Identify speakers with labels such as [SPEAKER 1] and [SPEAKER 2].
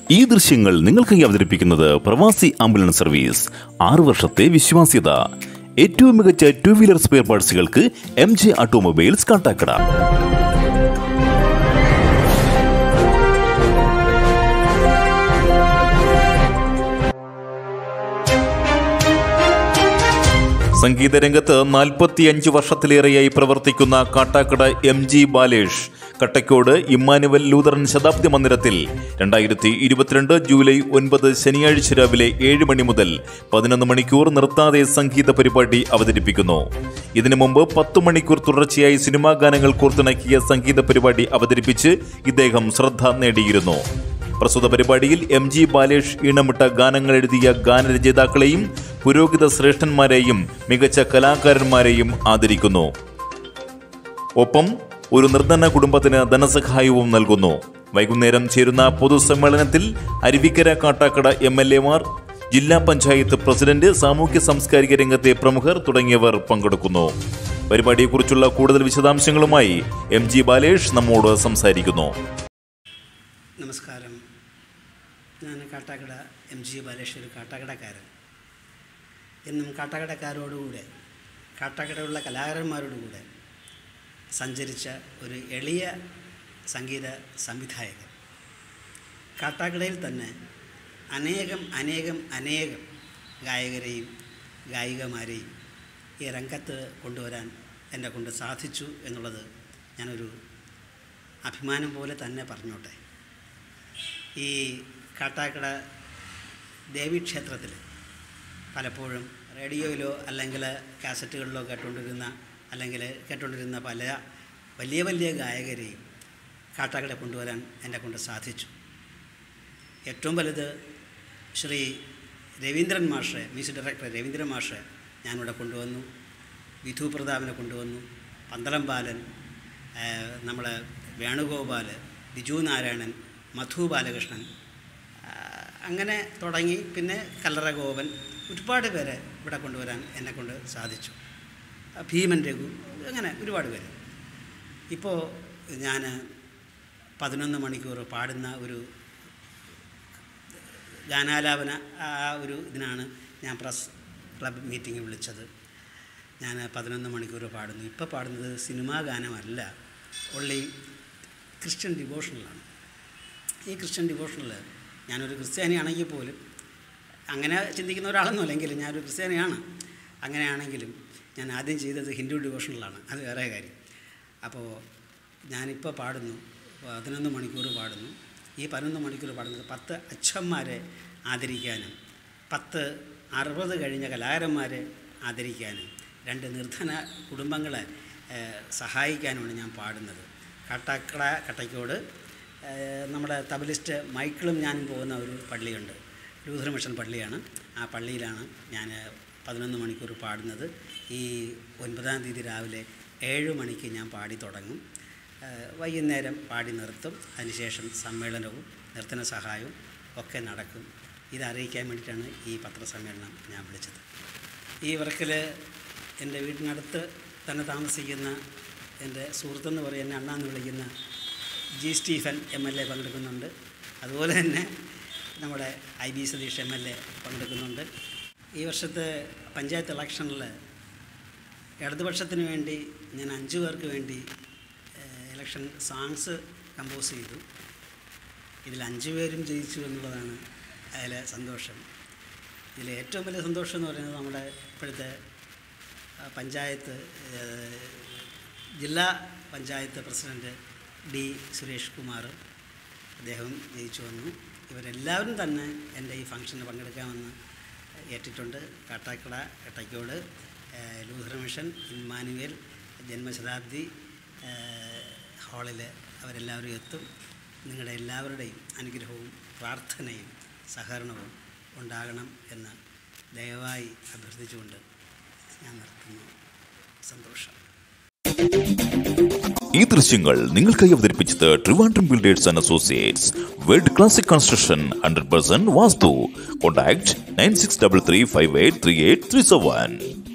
[SPEAKER 1] ഈ ദൃശ്യങ്ങൾ നിങ്ങൾക്കായി അവതരിപ്പിക്കുന്നത് പ്രവാസി ആംബുലൻസ് സർവീസ് ആറു വർഷത്തെ വിശ്വാസ്യത ഏറ്റവും മികച്ച ടു വീലർ സ്പെയർ പാർട്സുകൾക്ക് എം ജെ ഓട്ടോമൊബൈൽസ് കാട്ടാക്കട സംഗീത രംഗത്ത് നാൽപ്പത്തിയഞ്ച് വർഷത്തിലേറെയായി പ്രവർത്തിക്കുന്ന Kattakkada M G Balesh Kattakode Emmanuel Lutheran ശതാബ്ദി മന്ദിരത്തിൽ രണ്ടായിരത്തി ഇരുപത്തിരണ്ട് ജൂലൈ ഒൻപത് ശനിയാഴ്ച രാവിലെ ഏഴ് മണി മുതൽ പതിനൊന്ന് മണിക്കൂർ നിർത്താതെ സംഗീത പരിപാടി അവതരിപ്പിക്കുന്നു ഇതിനു മുമ്പ് പത്തു മണിക്കൂർ തുടർച്ചയായി സിനിമാ ഗാനങ്ങൾ കോർത്തിണക്കിയ സംഗീത പരിപാടി അവതരിപ്പിച്ച് ഇദ്ദേഹം ശ്രദ്ധ നേടിയിരുന്നു പ്രസ്തുത പരിപാടിയിൽ എം ജി ബാലേഷ് ഈണമിട്ട ഗാനങ്ങൾ എഴുതിയ ഗാനരചയിതാക്കളെയും പുരോഹിത ശ്രേഷ്ഠന്മാരെയും മികച്ച കലാകാരന്മാരെയും ആദരിക്കുന്നു ഒപ്പം ഒരു നിർധന കുടുംബത്തിന് ധനസഹായവും നൽകുന്നു വൈകുന്നേരം ചേരുന്ന പൊതുസമ്മേളനത്തിൽ അരുവിക്കര കാട്ടാക്കട എം എൽ എമാർ ജില്ലാ പഞ്ചായത്ത് പ്രസിഡന്റ് സാമൂഹ്യ സാംസ്കാരിക രംഗത്തെ പ്രമുഖർ തുടങ്ങിയവർ പങ്കെടുക്കുന്നു പരിപാടിയെക്കുറിച്ചുള്ള കൂടുതൽ വിശദാംശങ്ങളുമായി എം ജി ബാലേഷ് നമ്മോട് സംസാരിക്കുന്നു
[SPEAKER 2] നമസ്കാരം ഞാൻ കാട്ടാക്കട എം ജി ബാലേഷ് ഒരു കാട്ടാക്കടക്കാരൻ എന്നും കാട്ടാക്കടക്കാരോടുകൂടെ കാട്ടാക്കടയുള്ള കലാകാരന്മാരോടുകൂടെ സഞ്ചരിച്ച ഒരു എളിയ സംഗീത സംവിധായകൻ കാട്ടാക്കടയിൽ തന്നെ അനേകം അനേകം അനേകം ഗായകരെയും ഗായികമാരെയും ഈ രംഗത്ത് കൊണ്ടുവരാൻ എന്നെ കൊണ്ട് സാധിച്ചു എന്നുള്ളത് ഞാനൊരു അഭിമാനം പോലെ തന്നെ പറഞ്ഞോട്ടെ ഈ കാട്ടാക്കട ദേവീക്ഷേത്രത്തിൽ പലപ്പോഴും റേഡിയോയിലോ അല്ലെങ്കിൽ കാസറ്റുകളിലോ കേട്ടുകൊണ്ടിരുന്ന അല്ലെങ്കിൽ കേട്ടുകൊണ്ടിരുന്ന പല വലിയ വലിയ ഗായകരെയും കാട്ടാക്കട കൊണ്ടുവരാൻ എന്നെ കൊണ്ട് സാധിച്ചു ഏറ്റവും വലുത് ശ്രീ രവീന്ദ്രൻ മാഷ് മ്യൂസിക് ഡയറക്ടർ രവീന്ദ്രൻ മാഷ് ഞാനിവിടെ കൊണ്ടുവന്നു വിധു പ്രതാപിനെ കൊണ്ടുവന്നു പന്തളം ബാലൻ നമ്മളെ വേണുഗോപാൽ ബിജു നാരായണൻ മധു ബാലകൃഷ്ണൻ ആ, അങ്ങനെ തുടങ്ങി പിന്നെ കല്ലറ ഗോപൻ ഒരുപാട് പേരെ ഇവിടെ കൊണ്ടുവരാൻ എന്നെ കൊണ്ട് സാധിച്ചു ആ, ഭീമൻ രഘു അങ്ങനെ ഒരുപാട് പേര് ഇപ്പോൾ ഞാൻ പതിനൊന്ന് മണിക്കൂർ പാടുന്ന ഒരു ഗാനാലാപന ആ ഒരു ഇതിനാണ് ഞാൻ പ്രസ് ക്ലബ് മീറ്റിംഗ് വിളിച്ചത് ഞാൻ പതിനൊന്ന് മണിക്കൂർ പാടുന്നു ഇപ്പോൾ പാടുന്നത് സിനിമാ ഗാനമല്ല ഉള്ളി ക്രിസ്ത്യൻ ഡിവോഷണലാണ് ഈ ക്രിസ്ത്യൻ ഡിവോഷണൽ ഞാനൊരു ക്രിസ്ത്യാനിയാണെങ്കിൽ പോലും അങ്ങനെ ചിന്തിക്കുന്ന ഒരാളൊന്നും എങ്കിലും ഞാനൊരു ക്രിസ്ത്യാനിയാണ് അങ്ങനെയാണെങ്കിലും ഞാൻ ആദ്യം ചെയ്തത് ഹിന്ദു ഡിവോഷണലാണ് അത് വേറെ കാര്യം അപ്പോൾ ഞാനിപ്പോൾ പാടുന്നു പതിനൊന്ന് മണിക്കൂർ പാടുന്നു ഈ പതിനൊന്ന് മണിക്കൂർ പാടുന്നത് പത്ത് അച്ഛന്മാരെ ആദരിക്കാനും പത്ത് അറുപത് കഴിഞ്ഞ കലാകാരന്മാരെ ആദരിക്കാനും രണ്ട് നിർധന കുടുംബങ്ങളെ ഏഹ്, സഹായിക്കാനുമാണ് ഞാൻ പാടുന്നത് കട്ടക്കട കട്ടയ്ക്കോട് ഏഹ്, നമ്മുടെ തബലിസ്റ്റ് മൈക്കിളും ഞാനും പോകുന്ന ഒരു പള്ളിയുണ്ട് ലൂഥർ മിഷൻ പള്ളിയാണ് ആ പള്ളിയിലാണ് ഞാൻ പതിനൊന്ന് മണിക്കൂർ പാടുന്നത് ഈ ഒൻപതാം തീയതി രാവിലെ ഏഴ് മണിക്ക് ഞാൻ പാടി തുടങ്ങും ഏഹ്, വൈകുന്നേരം പാടി നിർത്തും അതിനുശേഷം സമ്മേളനവും നർത്തന സഹായവും ഒക്കെ നടക്കും ഇത് അറിയിക്കാൻ വേണ്ടിയിട്ടാണ് ഈ പത്രസമ്മേളനം ഞാൻ വിളിച്ചത് ഈ വർക്കിൽ എൻ്റെ വീടിനടുത്ത് തന്നെ താമസിക്കുന്ന എൻ്റെ സുഹൃത്തെന്ന് പറയും എന്നെ അണ്ണാന്ന് വിളിക്കുന്ന G Stephen M L A പങ്കെടുക്കുന്നുണ്ട് അതുപോലെ തന്നെ നമ്മുടെ I B Satheesh M L A പങ്കെടുക്കുന്നുണ്ട് ഈ വർഷത്തെ പഞ്ചായത്ത് ഇലക്ഷനിൽ ഇടതുപക്ഷത്തിന് വേണ്ടി ഞാൻ അഞ്ച് പേർക്ക് വേണ്ടി ഏഹ്, ഇലക്ഷൻ സോങ്സ് കമ്പോസ് ചെയ്തു ഇതിൽ അഞ്ച് പേരും ജയിച്ചു എന്നുള്ളതാണ് അതിലെ സന്തോഷം ഇതിൽ ഏറ്റവും വലിയ സന്തോഷം എന്ന് പറയുന്നത് നമ്മുടെ ഇപ്പോഴത്തെ ആ, പഞ്ചായത്ത് ഏഹ്, ജില്ലാ പഞ്ചായത്ത് പ്രസിഡൻറ്റ് ഡി സുരേഷ് കുമാർ അദ്ദേഹം ജയിച്ചു വന്നു ഇവരെല്ലാവരും തന്നെ എൻ്റെ ഈ ഫംഗ്ഷന് പങ്കെടുക്കാമെന്ന് ഏറ്റിട്ടുണ്ട് കാട്ടാക്കട കട്ടയ്ക്കോട് ഏഹ്, ലൂഥർ മിഷൻ ഇമ്മാനുവേൽ ജന്മശതാബ്ദി ഹാളിൽ അവരെല്ലാവരും എത്തും നിങ്ങളുടെ എല്ലാവരുടെയും അനുഗ്രഹവും പ്രാർത്ഥനയും സഹകരണവും ഉണ്ടാകണം എന്ന് ദയവായി അഭ്യർത്ഥിച്ചുകൊണ്ട് ഞാൻ നിർത്തുന്നു സന്തോഷം
[SPEAKER 1] ഈ ദൃശ്യങ്ങൾ നിങ്ങൾക്കായി അവതരിപ്പിച്ചത് Trivandrum builders and associates world classic construction hundred percent vastu contact nine six double three five eight three eight three seven